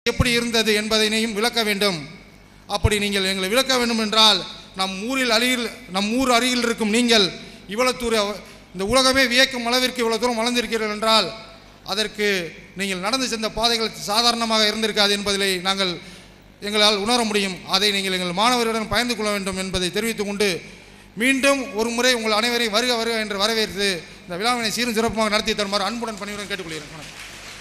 எப்படி இருந்தது என்பதனையும் விளக்க வேண்டும் அப்படி நீங்கள் எங்களை விளக்க வேண்டும் என்றால் நம் ஊரில் அருகில் நம் ஊர் அருகில் இருக்கும் நீங்கள் இவ்வளவு தூரம் இந்த உலகமே வியக்கும் அளவிற்கு இவ்வளவு தூரம் வளர்ந்திருக்கிறீர்கள் என்றால் அதற்கு நீங்கள் நடந்து சென்ற பாதைகள் சாதாரணமாக இருந்திருக்காது என்பதிலே நாங்கள் எங்களால் உணர முடியும் அதை நீங்கள் எங்கள் மாணவர்களுடன் பயந்து கொள்ள வேண்டும் என்பதை தெரிவித்துக் கொண்டு மீண்டும் ஒரு முறை உங்கள் அனைவரையும் வருக வருக என்று வரவேற்று இந்த விழாவினை சீரும் சிறப்புமாக நடத்தி தருமாறு அன்புடன் பணியுடன் கேட்டுக்கொள்கிறேன் வணக்கம்.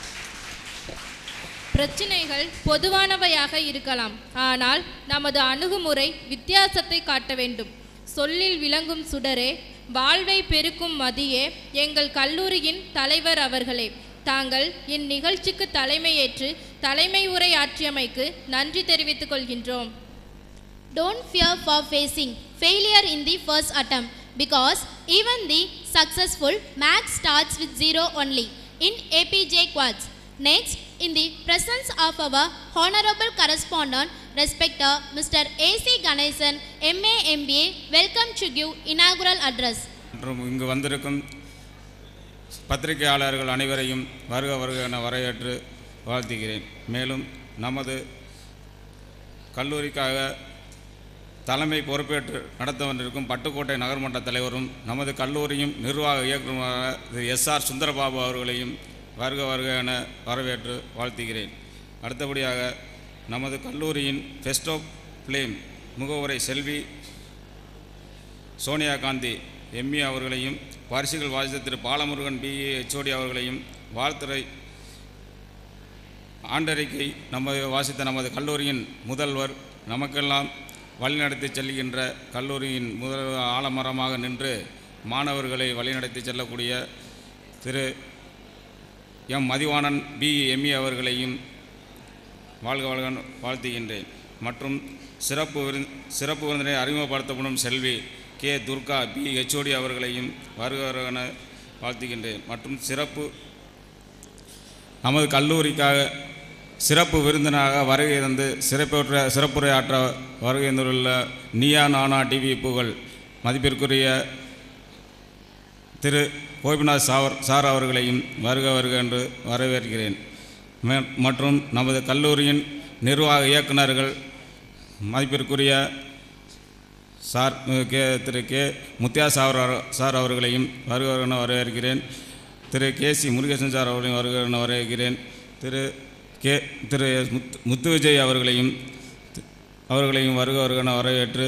பிரச்சினைகள் பொதுவானவையாக இருக்கலாம் ஆனால் நமது அணுகுமுறை வித்தியாசத்தை காட்ட வேண்டும் சொல்லில் விளங்கும் சுடரே வாழ்வை பெருக்கும் மதியே எங்கள் கல்லூரியின் தலைவர் அவர்களே தாங்கள் இந்நிகழ்ச்சிக்கு தலைமையேற்று தலைமை உரை ஆற்றியமைக்கு நன்றி தெரிவித்துக் கொள்கின்றோம் Don't fear for facing failure in the first attempt because even the successful max starts with zero only in APJ quads. Next, in the presence of our honorable correspondent, respected Mr. A.C. Ganesan, MA MBA, welcome to give inaugural address. மற்றும் இங்கு வந்திருக்கும் பத்திரிகையாளர்கள் அனைவரையும் வருக வருக என வரவேற்று வாழ்த்துகிறேன் மேலும் நமது கல்லூரிக்காக தலைமை பொறுப்பேற்று நடத்த வந்திருக்கும் பட்டுக்கோட்டை நகர்மன்ற தலைவரும் நமது கல்லூரியும் நிர்வாக இயக்குநராக திரு எஸ் ஆர் சுந்தரபாபு அவர்களையும் வருக வருக என வரவேற்று வாழ்த்துகிறேன் அடுத்தபடியாக நமது கல்லூரியின் ஃபெஸ்டோ ஃப்ளேம் முகவுரை செல்வி சோனியா காந்தி எம்ஏ அவர்களையும் பரிசுகள் வாசித்த திரு பாலமுருகன் பிஏ ஹெச்ஓடி அவர்களையும் வாழ்த்துறை ஆண்டறிக்கை நமது வாசித்த நமது கல்லூரியின் முதல்வர் நமக்கெல்லாம் வழிநடத்தி செல்கின்ற கல்லூரியின் முதல் ஆலமரமாக நின்று மாணவர்களை வழிநடத்தி செல்லக்கூடிய திரு எம் மதிவாணன் பி எம்ஏ அவர்களையும் வாழ்க வாழ்க வாழ்த்துகின்றேன் மற்றும் சிறப்பு விருந் சிறப்பு விருந்தினை அறிமுகப்படுத்தப்படும் செல்வி கே துர்கா பி ஹெச்ஓடி அவர்களையும் வருக வருக என வாழ்த்துகின்றேன் மற்றும் சிறப்பு நமது கல்லூரிக்காக சிறப்பு விருந்தினராக வருகை தந்து சிறப்புற்ற சிறப்புரையாற்ற வருகை தந்துள்ள நியா நானா டிவி புகழ் மதிப்பிற்குரிய திரு கோபிநாத் சாவர் சார் அவர்களையும் வருக வருக என்று வரவேற்கிறேன் மே- மற்றும் நமது கல்லூரியின் நிர்வாக இயக்குநர்கள் மதிப்பிற்குரிய சார் கே திரு கே முத்தியா சார் அவர்- சார் அவர்களையும் வருக வருக என வரவேற்கிறேன் திரு கே சி முருகேசன் சார் அவர்களையும் வருக வருக என வரவேற்கிறேன் திரு கே திரு முத்து முத்து விஜய் அவர்களையும் தி- அவர்களையும் வருக வருக என வரவேற்று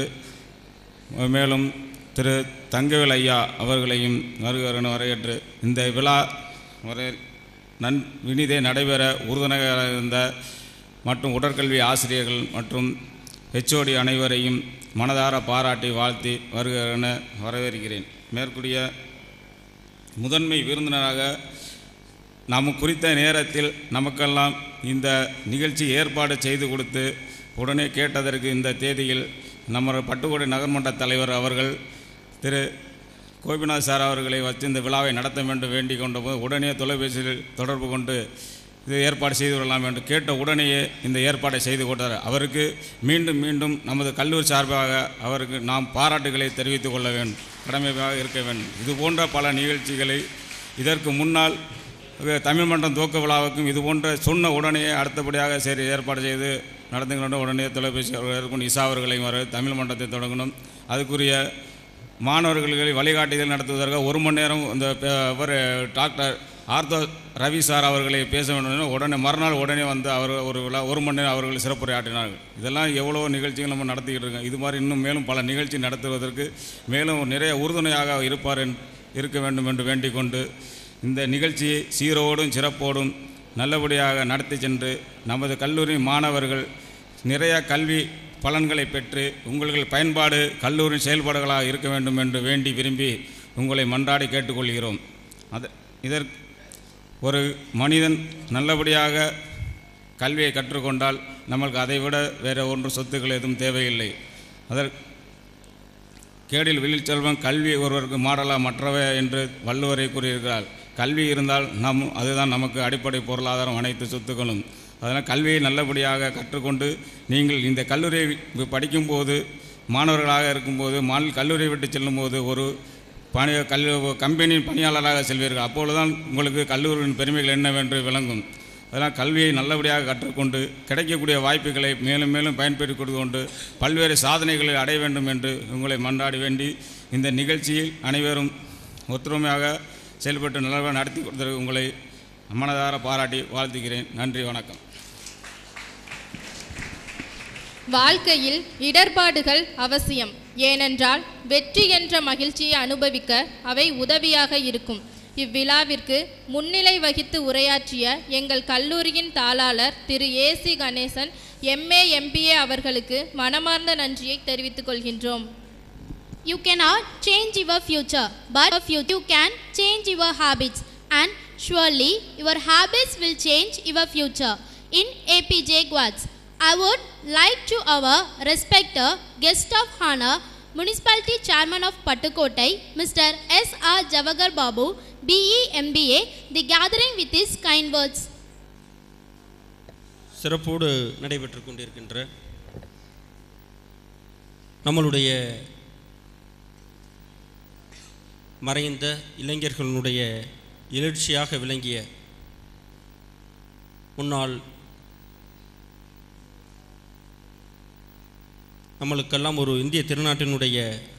மேலும் திரு தங்கவேல் ஐயா அவர்களையும் வருக வருக என வரவேற்று இந்த விழா வரை நன் வினிதே நடைபெற உறுதுணையாக இருந்த மற்றும் உடற்கல்வி ஆசிரியர்கள் மற்றும் ஹெச்ஓடி அனைவரையும் மனதார பாராட்டி வாழ்த்தி வருக என வரவேற்கிறேன் மேற்கூடிய முதன்மை விருந்தினராக நாம் குறித்த நேரத்தில் நமக்கெல்லாம் இந்த நிகழ்ச்சி ஏற்பாடு செய்து கொடுத்து உடனே கேட்டதற்கு இந்த தேதியில் நம்ம பட்டுக்கோட்டை நகர்மன்ற தலைவர் அவர்கள் திரு கோபிநாத் சார் அவர்களை வச்சு இந்த விழாவை நடத்த வேண்டும் வேண்டிக் கொண்டபோது உடனே தொலைபேசியில் தொடர்பு கொண்டு இது ஏற்பாடு செய்து கொள்ளலாம் என்று கேட்ட உடனேயே இந்த ஏற்பாடை செய்து கொடுத்தார் அவருக்கு மீண்டும் மீண்டும் நமது கல்லூரி சார்பாக அவருக்கு நாம் பாராட்டுகளை தெரிவித்துக் கொள்ள வேண்டும் கடமையாக இருக்க வேண்டும் இது போன்ற பல நிகழ்ச்சிகளை இதற்கு முன்னால் இது தமிழ் மன்றம் துவக்க விழாவுக்கும் இது போன்ற சொன்ன உடனே அடுத்தபடியாக சரி ஏற்பாடு செய்து நடந்துகின்ற உடனே தொலைபேசி அவர்கள் இருக்கும் இசா அவர்களையும் வர தமிழ் மன்றத்தை தொடங்கணும் அதுக்குரிய மாணவர்களை வழிகாட்டுதல் நடத்துவதற்காக ஒரு மணி நேரம் இந்த பே- அவர் டாக்டர் ஆர்த்தோ ரவி சார் அவர்களை பேச வேண்டும் என உடனே மறுநாள் உடனே வந்து அவர் ஒரு விழா ஒரு மணி நேரம் அவர்கள் சிறப்புரையாற்றினார்கள் இதெல்லாம் எவ்வளோ நிகழ்ச்சிகள் நம்ம நடத்திக்கிட்டு இருக்கோம் இது மாதிரி இன்னும் மேலும் பல நிகழ்ச்சி நடத்துவதற்கு மேலும் நிறைய உறுதுணையாக இருப்பார் என்- இருக்க வேண்டும் என்று வேண்டிக் கொண்டு இந்த நிகழ்ச்சியை சீரோடும் சிறப்போடும் நல்லபடியாக நடத்தி சென்று நமது கல்லூரி மாணவர்கள் நிறைய கல்வி பலன்களை பெற்று உங்கள் பயன்பாடு கல்லூரி செயல்பாடுகளாக இருக்க வேண்டும் என்று வேண்டி விரும்பி உங்களை மன்றாடி கேட்டுக்கொள்கிறோம் அது இதற்கு ஒரு மனிதன் நல்லபடியாக கல்வியை கற்றுக்கொண்டால் நம்மளுக்கு அதைவிட வேறு ஒன்று சொத்துக்கள் எதுவும் தேவையில்லை அதற்கு கேடில் வெளியில் செல்வம் கல்வி ஒருவருக்கு மாடலா மற்றவை என்று வள்ளுவரை கூறியிருக்கிறார் கல்வி இருந்தால் நம் அதுதான் நமக்கு அடிப்படை பொருளாதாரம் அனைத்து சொத்துக்களும் அதனால் கல்வியை நல்லபடியாக கற்றுக்கொண்டு நீங்கள் இந்த கல்லூரியை வி- படிக்கும்போது மாணவர்களாக இருக்கும்போது மாநில கல்லூரியை விட்டு செல்லும்போது ஒரு பணி கல் கம்பெனியின் பணியாளராக செல்வீர்கள் அப்பொழுதுதான் உங்களுக்கு கல்லூரியின் பெருமைகள் என்னவென்று விளங்கும் அதெல்லாம் கல்வியை நல்லபடியாக கற்றுக்கொண்டு கிடைக்கக்கூடிய வாய்ப்புகளை மேலும் மேலும் பயன்பெற்றுக் கொண்டு பல்வேறு சாதனைகளை அடைய வேண்டும் என்று உங்களை மன்றாடி வேண்டி இந்த நிகழ்ச்சியில் அனைவரும் ஒத்துழைமையாக செயல்பட்டு நல்லபடியாக நடத்தி கொடுத்ததற்கு உங்களை மனதார பாராட்டி வாழ்த்துகிறேன் நன்றி வணக்கம் வாழ்க்கையில் இடர்பாடுகள் அவசியம் ஏனென்றால் வெற்றி என்ற மகிழ்ச்சியை அனுபவிக்க அவை உதவியாக இருக்கும் இவ்விழாவிற்கு முன்னிலை வகித்து உரையாற்றிய எங்கள் கல்லூரியின் தாளாளர் திரு ஏசி கணேசன் எம்ஏ எம்பிஏ அவர்களுக்கு மனமார்ந்த நன்றியை தெரிவித்துக் கொள்கின்றோம் You cannot change your future, but you can change your habits, and surely your habits will change your future. In APJ Quads, I would like to our respected guest of honor, Municipality Chairman of Pattukotai, Mr. S. R. Javagar Babu, BE MBA, the gathering with his kind words. சிறப்போடு நடைபெற்று கொண்டிருக்கின்ற நம்மளுடைய மறைந்த இளைஞர்களுடைய எழுச்சியாக விளங்கிய முன்னாள் நம்மளுக்கெல்லாம் ஒரு இந்திய திருநாட்டினுடைய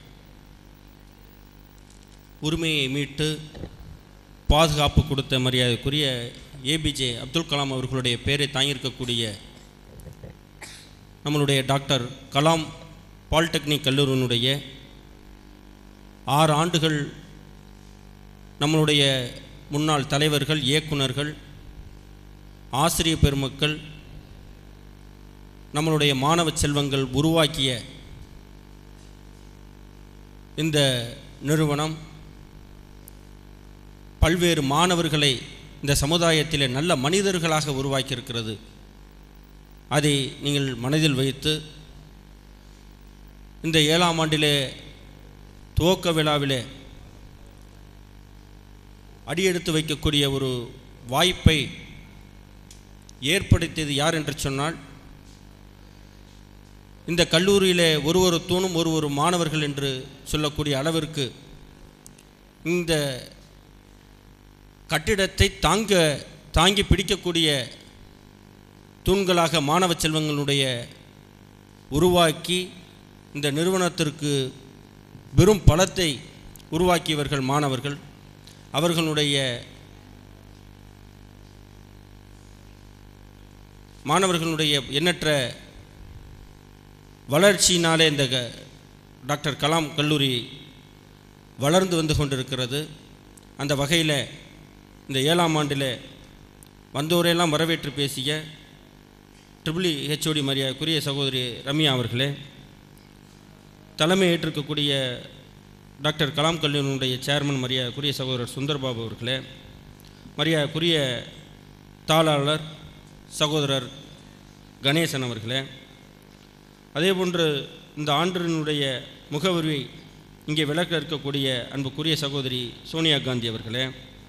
உரிமையை மீட்டு பாதுகாப்பு கொடுத்த மரியாதைக்குரிய ஏபிஜே அப்துல் கலாம் அவர்களுடைய பெயரை தாங்கியிருக்கக்கூடிய நம்மளுடைய டாக்டர் கலாம் பாலிடெக்னிக் கல்லூரியினுடைய ஆறு ஆண்டுகள் நம்மளுடைய முன்னாள் தலைவர்கள் இயக்குனர்கள் ஆசிரிய பெருமக்கள் நம்மளுடைய மாணவ செல்வங்கள் உருவாக்கிய இந்த நிறுவனம் பல்வேறு மாணவர்களை இந்த சமுதாயத்திலே நல்ல மனிதர்களாக உருவாக்கியிருக்கிறது அதை நீங்கள் மனதில் வைத்து இந்த ஏழாம் ஆண்டிலே துவக்க விழாவிலே அடியெடுத்து வைக்கக்கூடிய ஒரு வாய்ப்பை ஏற்படுத்தியது யார் என்று சொன்னால் இந்த கல்லூரியிலே ஒரு ஒரு தூணும் ஒரு ஒரு மாணவர்கள் என்று சொல்லக்கூடிய அளவிற்கு இந்த கட்டிடத்தை தாங்க தாங்கி பிடிக்கக்கூடிய தூண்களாக மாணவ செல்வங்களுடைய உருவாக்கி இந்த நிறுவனத்திற்கு பெரும் பலத்தை உருவாக்கியவர்கள் மாணவர்கள் அவர்களுடைய மாணவர்களுடைய எண்ணற்ற வளர்ச்சியினாலே இந்த க- டாக்டர் கலாம் கல்லூரி வளர்ந்து வந்து கொண்டிருக்கிறது அந்த வகையில் இந்த ஏழாம் ஆண்டில் வந்தோரையெல்லாம் வரவேற்று பேசிய ட்ரிபிளி ஹெச்ஓடி மரியாதைக்குரிய சகோதரி ரம்யா அவர்களே தலைமை ஏற்றிருக்கக்கூடிய டாக்டர் கலாம் கல்லூரியினுடைய சேர்மன் மரியாதைக்குரிய சகோதரர் சுந்தர்பாபு அவர்களே மரியாதைக்குரிய தாளாளர் சகோதரர் கணேசன் அவர்களே அதேபோன்று இந்த ஆண்டினுடைய முகவரி இங்கே விளக்க இருக்கக்கூடிய அன்புக்குரிய சகோதரி சோனியா காந்தி அவர்களே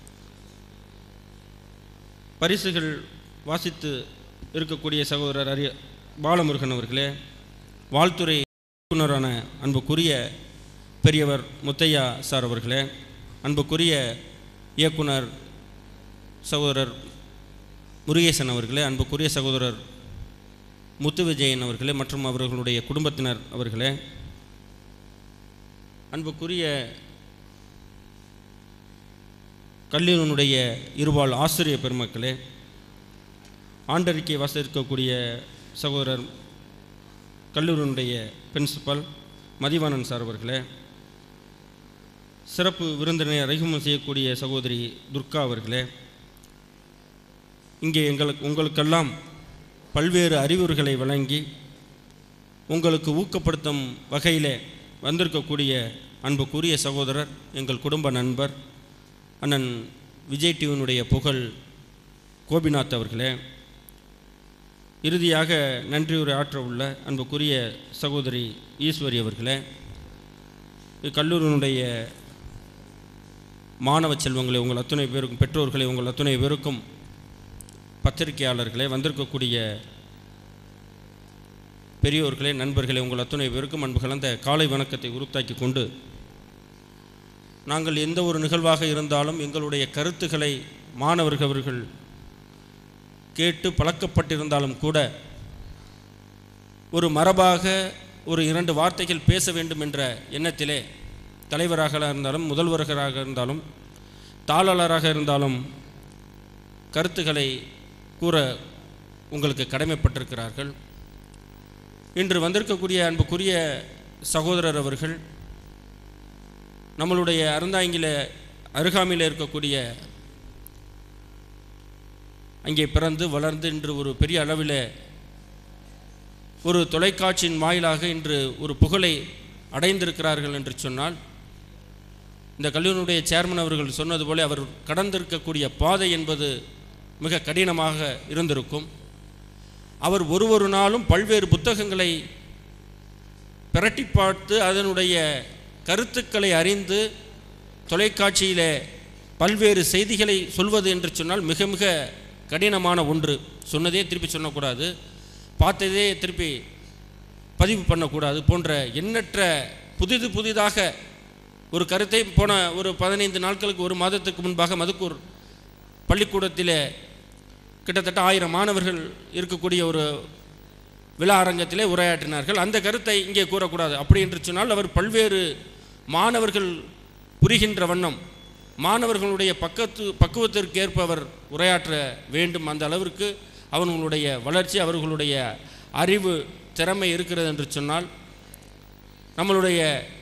பரிசுகள் வாசித்து இருக்கக்கூடிய சகோதரர் அரிய பாலமுருகன் அவர்களே வாழ்த்துறை இயக்குனரான அன்புக்குரிய பெரியவர் முத்தையா சார் அவர்களே அன்புக்குரிய இயக்குனர் சகோதரர் முருகேசன் அவர்களே அன்புக்குரிய சகோதரர் முத்து விஜயன் அவர்களே மற்றும் அவர்களுடைய குடும்பத்தினர் அவர்களே அன்புக்குரிய கல்லூரியினுடைய இருபால் ஆசிரிய பெருமக்களே ஆண்டறிக்கை வாசிக்கக்கூடிய சகோதரர் கல்லூரியினுடைய பிரின்சிபல் மதிவாணன் சார் அவர்களே சிறப்பு விருந்தினை அறிமுகம் செய்யக்கூடிய சகோதரி துர்கா அவர்களே இங்கே எங்களுக்கு உங்களுக்கெல்லாம் பல்வேறு அறிவுரைகளை வழங்கி உங்களுக்கு ஊக்கப்படுத்தும் வகையிலே வந்திருக்கக்கூடிய அன்புக்குரிய சகோதரர் எங்கள் குடும்ப நண்பர் அண்ணன் விஜய் டிவியினுடைய புகழ் கோபிநாத் அவர்களே இறுதியாக நன்றியுரை ஆற்ற உள்ள அன்புக்குரிய சகோதரி ஈஸ்வரி அவர்களே இக்கல்லூரியினுடைய மாணவ செல்வங்களை உங்கள் அத்துணை பேருக்கும் பெற்றோர்களை உங்கள் அத்துணை பேருக்கும் பத்திரிகையாளர்களே வந்திருக்கக்கூடிய பெரியோர்களே நண்பர்களே உங்கள் அத்துணை பேருக்கும் அன்பு கலந்த காலை வணக்கத்தை உருத்தாக்கி கொண்டு நாங்கள் எந்த ஒரு நிகழ்வாக இருந்தாலும் எங்களுடைய கருத்துக்களை மாணவர்கள் அவர்கள் கேட்டு பழக்கப்பட்டிருந்தாலும் கூட ஒரு மரபாக ஒரு இரண்டு வார்த்தைகள் பேச வேண்டும் என்ற எண்ணத்திலே தலைவராக இருந்தாலும் முதல்வர்களாக இருந்தாலும் தாளாளராக இருந்தாலும் கருத்துக்களை கூற உங்களுக்கு கடமைப்பட்டிருக்கிறார்கள் இன்று வந்திருக்கக்கூடிய அன்புக்குரிய சகோதரர் அவர்கள் நம்மளுடைய அறந்தாங்கில அருகாமையில் இருக்கக்கூடிய அங்கே பிறந்து வளர்ந்து இன்று ஒரு பெரிய அளவில் ஒரு தொலைக்காட்சியின் வாயிலாக இன்று ஒரு புகழை அடைந்திருக்கிறார்கள் என்று சொன்னால் இந்த கல்லூரியுடைய சேர்மன் அவர்கள் சொன்னது போல அவர் கடந்திருக்கக்கூடிய பாதை என்பது மிக கடினமாக இருந்திருக்கும் அவர் ஒரு ஒரு நாளும் பல்வேறு புத்தகங்களை பிரட்டி பார்த்து அதனுடைய கருத்துக்களை அறிந்து தொலைக்காட்சியில் பல்வேறு செய்திகளை சொல்வது என்று சொன்னால் மிக மிக கடினமான ஒன்று சொன்னதே திருப்பி சொல்லக்கூடாது பார்த்ததே திருப்பி பதிவு பண்ணக்கூடாது போன்ற எண்ணற்ற புதிது புதிதாக ஒரு கருத்தை போன ஒரு பதினைந்து நாட்களுக்கு ஒரு மாதத்துக்கு முன்பாக மதுக்கூர் பள்ளிக்கூடத்தில் கிட்டத்தட்ட ஆயிரம் மாணவர்கள் இருக்கக்கூடிய ஒரு விழா அரங்கத்திலே உரையாற்றினார்கள் அந்த கருத்தை இங்கே கூறக்கூடாது அப்படி என்று சொன்னால் அவர் பல்வேறு மாணவர்கள் புரிகின்ற வண்ணம் மாணவர்களுடைய பக்கத்து பக்குவத்திற்கு ஏற்ப அவர் உரையாற்ற வேண்டும் அந்த அளவிற்கு அவர்களுடைய வளர்ச்சி அவர்களுடைய அறிவு திறமை இருக்கிறது என்று சொன்னால் நம்மளுடைய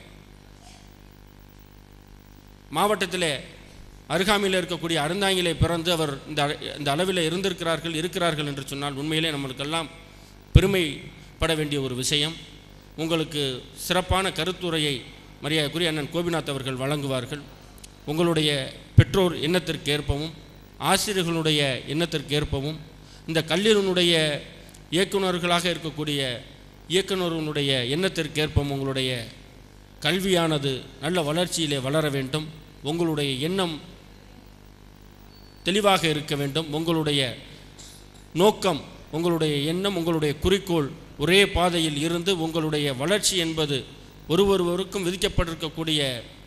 மாவட்டத்திலே அருகாமையில் இருக்கக்கூடிய அருந்தாங்கிலே பிறந்து அவர் இந்த அ- இந்த அளவில் இருந்திருக்கிறார்கள் இருக்கிறார்கள் என்று சொன்னால் உண்மையிலே நம்மளுக்கெல்லாம் பெருமைப்பட வேண்டிய ஒரு விஷயம் உங்களுக்கு சிறப்பான கருத்துரையை மரியாதைக்குரிய அண்ணன் கோபிநாத் அவர்கள் வழங்குவார்கள் உங்களுடைய பெற்றோர் எண்ணத்திற்கு ஏற்பவும் ஆசிரியர்களுடைய எண்ணத்திற்கு ஏற்பவும் இந்த கல்லூரியினுடைய இயக்குநர்களாக இருக்கக்கூடிய இயக்குநர்களுடைய எண்ணத்திற்கு ஏற்பவும் உங்களுடைய கல்வியானது நல்ல வளர்ச்சியிலே வளர வேண்டும் உங்களுடைய எண்ணம் தெளிவாக இருக்க வேண்டும் உங்களுடைய நோக்கம் உங்களுடைய எண்ணம் உங்களுடைய குறிக்கோள் ஒரே பாதையில் இருந்து உங்களுடைய வளர்ச்சி என்பது ஒருவொருவருக்கும் விதிக்கப்பட்டிருக்கக்கூடிய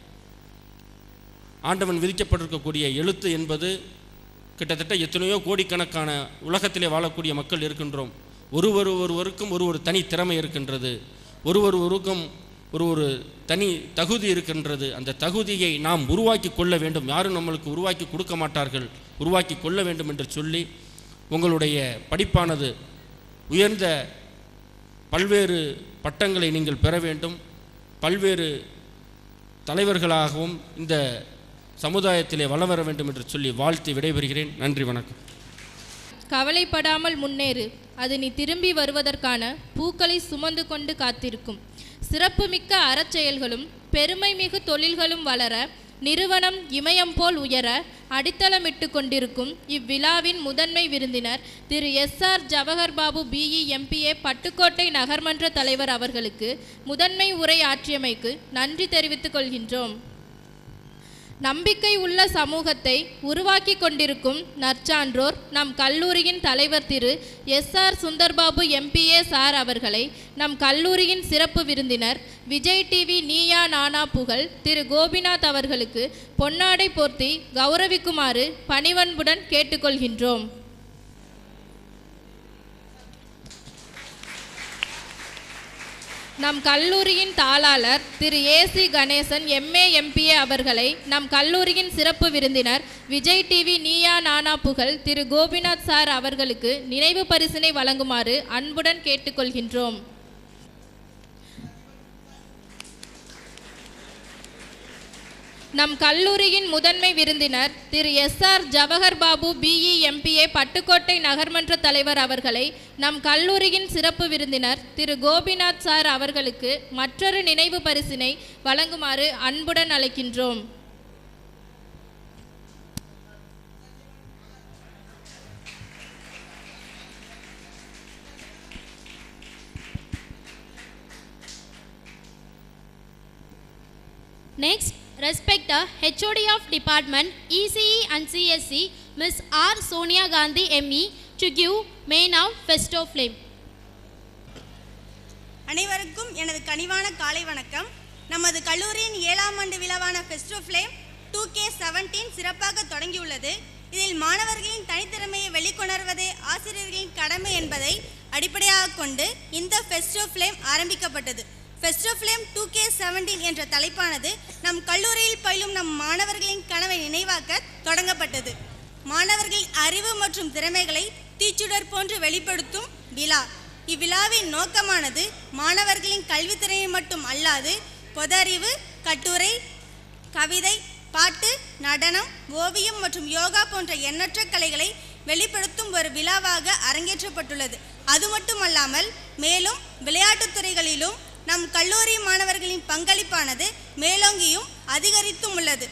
ஆண்டவன் விதிக்கப்பட்டிருக்கக்கூடிய எழுத்து என்பது கிட்டத்தட்ட எத்தனையோ கோடிக்கணக்கான உலகத்திலே வாழக்கூடிய மக்கள் இருக்கின்றோம் ஒருவர் ஒருவருக்கும் ஒரு ஒரு தனி திறமை இருக்கின்றது ஒருவர் ஒருவருக்கும் ஒரு ஒரு தனி தகுதி இருக்கின்றது அந்த தகுதியை நாம் உருவாக்கி கொள்ள வேண்டும் யாரும் நம்மளுக்கு உருவாக்கி கொடுக்க மாட்டார்கள் உருவாக்கி கொள்ள வேண்டும் என்று சொல்லி உங்களுடைய படிப்பானது உயர்ந்த பல்வேறு பட்டங்களை நீங்கள் பெற வேண்டும் பல்வேறு தலைவர்களாகவும் இந்த சமுதாயத்திலே வளம் வர வேண்டும் என்று சொல்லி வாழ்த்தி விடைபெறுகிறேன் நன்றி வணக்கம் கவலைப்படாமல் முன்னேறு அது நீ திரும்பி வருவதற்கான பூக்களை சுமந்து கொண்டு காத்திருக்கும் சிறப்புமிக்க அறச்செயல்களும் பெருமைமிகு தொழில்களும் வளர நிறுவனம் இமயம் போல் உயர அடித்தளமிட்டு கொண்டிருக்கும் இவ்விழாவின் முதன்மை விருந்தினர் திரு S R Jawahar Babu BE MBA Pattukkottai நகர்மன்ற தலைவர் அவர்களுக்கு முதன்மை உரை ஆற்றியமைக்கு நன்றி தெரிவித்துக் கொள்கின்றோம் நம்பிக்கை உள்ள சமூகத்தை உருவாக்கி கொண்டிருக்கும் நற்சான்றோர் நம் கல்லூரியின் தலைவர் திரு S R Sundarbabu MBA sir அவர்களை நம் கல்லூரியின் சிறப்பு விருந்தினர் விஜய் டிவி நீயா நானா புகழ் திரு கோபிநாத் அவர்களுக்கு பொன்னாடை போர்த்தி கௌரவிக்குமாறு பணிவன்புடன் கேட்டுக்கொள்கின்றோம் நம் கல்லூரியின் தாளாளர் திரு ஏசி கணேசன் எம்ஏ எம்பிஏ அவர்களை நம் கல்லூரியின் சிறப்பு விருந்தினர் விஜய் டிவி நீயா நானா புகழ் திரு கோபிநாத் சார் அவர்களுக்கு நினைவு பரிசினை வழங்குமாறு அன்புடன் கேட்டுக்கொள்கின்றோம் நம் கல்லூரியின் முதன்மை விருந்தினர் திரு S R Jawahar Babu BE MBA Pattukkottai நகர்மன்ற தலைவர் அவர்களை நம் கல்லூரியின் சிறப்பு விருந்தினர் திரு கோபிநாத் சார் அவர்களுக்கு மற்றொரு நினைவு பரிசினை வழங்குமாறு அன்புடன் அழைக்கின்றோம் Next, respect the HOD of Department ECE and CSE, Ms. R. Sonia Gandhi ME, to give main of Festo Flame. அனைவருக்கும் எனது கனிவான காலை வணக்கம் நமது கல்லூரியின் ஏழாம் ஆண்டு விழாவான Festo Flame two K seventeen சிறப்பாக தொடங்கியுள்ளது இதில் மாணவர்களின் தனித்திறமையை வெளிக்கொணர்வதே ஆசிரியர்களின் கடமை என்பதை அடிப்படையாக கொண்டு இந்த ஃபெஸ்டோ ஃப்ளேம் ஆரம்பிக்கப்பட்டது Festo Flame two K seventeen என்ற தலைப்பானது நம் கல்லூரியில் பயிலும் நம் மாணவர்களின் கனவை நினைவாக்க தொடங்கப்பட்டது மாணவர்களின் அறிவு மற்றும் திறமைகளை தீச்சுடர் போன்று வெளிப்படுத்தும் விழா இவ்விழாவின் நோக்கமானது மாணவர்களின் கல்வித்திறனை மட்டும் அல்லாது பொதறிவு கட்டுரை கவிதை பாட்டு நடனம் ஓவியம் மற்றும் யோகா போன்ற எண்ணற்ற கலைகளை வெளிப்படுத்தும் ஒரு விழாவாக அரங்கேற்றப்பட்டுள்ளது அது மட்டுமல்லாமல் மேலும் விளையாட்டுத் துறைகளிலும் நம் கல்லூரி மாணவர்களின் பங்களிப்பானது மேலோங்கியும் அதிகரித்தும் உள்ளது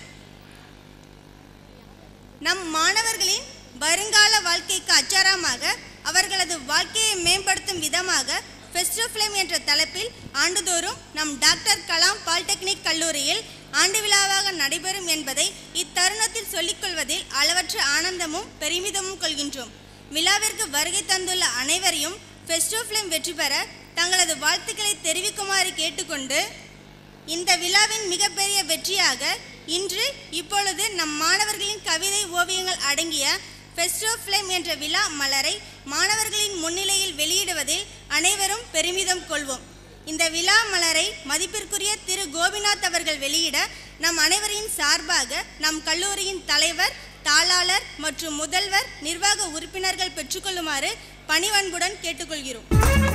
நம் மாணவர்களின் வருங்கால வாழ்க்கைக்கு அச்சாரமாக அவர்களது வாழ்க்கையை மேம்படுத்தும் விதமாக ஃபெஸ்டிவ் ஃப்ளேம் என்ற தலைப்பில் ஆண்டுதோறும் நம் டாக்டர் கலாம் பாலிடெக்னிக் கல்லூரியில் ஆண்டு விழாவாக நடைபெறும் என்பதை இத்தருணத்தில் சொல்லிக்கொள்வதில் அளவற்ற ஆனந்தமும் பெருமிதமும் கொள்கின்றோம் விழாவிற்கு வருகை தந்துள்ள அனைவரையும் ஃபெஸ்டிவ் ஃப்ளேம் வெற்றி பெற தங்களது வாழ்த்துக்களை தெரிவிக்குமாறு கேட்டுக்கொண்டு இந்த விழாவின் மிகப்பெரிய வெற்றியாக இன்று இப்பொழுது நம் மாணவர்களின் கவிதை ஓவியங்கள் அடங்கிய ஃபெஸ்டோ ஃப்ளேம் என்ற விழா மலரை மாணவர்களின் முன்னிலையில் வெளியிடுவதில் அனைவரும் பெருமிதம் கொள்வோம் இந்த விழா மலரை மதிப்பிற்குரிய திரு கோபிநாத் அவர்கள் வெளியிட நம் அனைவரின் சார்பாக நம் கல்லூரியின் தலைவர் தாளாளர் மற்றும் முதல்வர் நிர்வாக உறுப்பினர்கள் பெற்றுக்கொள்ளுமாறு பணிவன்புடன் கேட்டுக்கொள்கிறோம்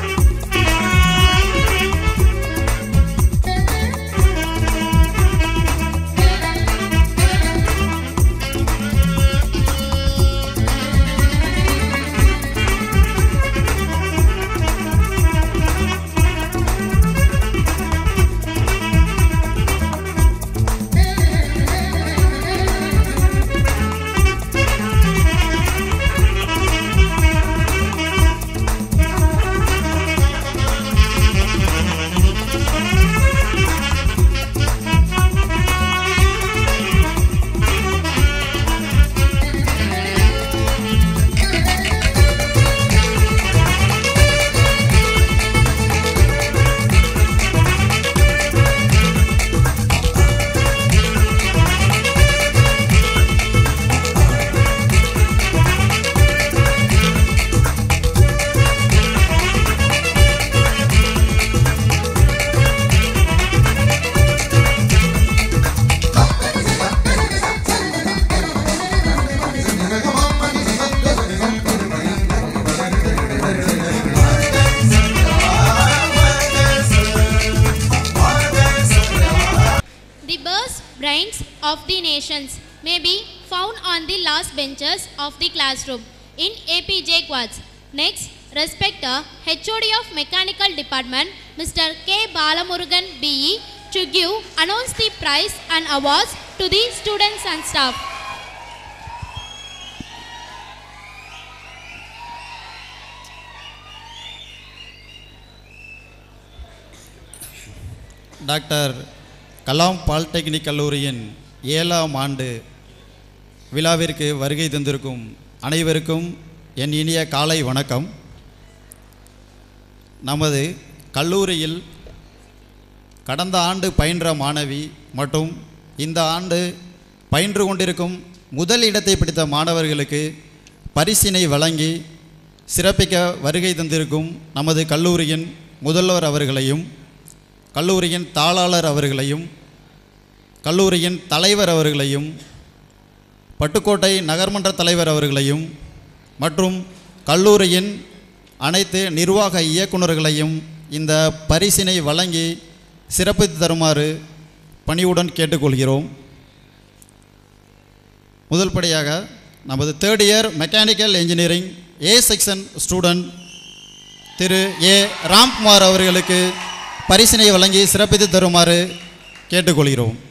The burst brains of the nations may be found on the last benches of the classroom in APJ quads. Next, respect the HOD of Mechanical Department, Mr. K. Balamurugan BE, to give announce the prize and awards to the students and staff. Doctor Kalam polytechnic கல்லூரியின் ஏழாம் ஆண்டு விழாவிற்கு வருகை தந்திருக்கும் அனைவருக்கும் என் இனிய காலை வணக்கம் நமது கல்லூரியில் கடந்த ஆண்டு பயின்ற மாணவி மற்றும் இந்த ஆண்டு பயின்று கொண்டிருக்கும் முதல் இடத்தை பிடித்த மாணவர்களுக்கு பரிசினை வழங்கி சிறப்பிக்க வருகை தந்திருக்கும் நமது கல்லூரியின் முதல்வர் அவர்களையும் கல்லூரியின் தாளாளர் அவர்களையும் கல்லூரியின் தலைவர் அவர்களையும் பட்டுக்கோட்டை நகர்மன்ற தலைவர் அவர்களையும் மற்றும் கல்லூரியின் அனைத்து நிர்வாக இயக்குநர்களையும் இந்த பரிசினை வழங்கி சிறப்பித்து தருமாறு பணிவுடன் கேட்டுக்கொள்கிறோம் முதல் படியாக நமது third year mechanical engineering A section student திரு ஏ ராம்குமார் அவர்களுக்கு பரிசினை வழங்கி சிறப்பித்து தருமாறு கேட்டுக்கொள்கிறோம்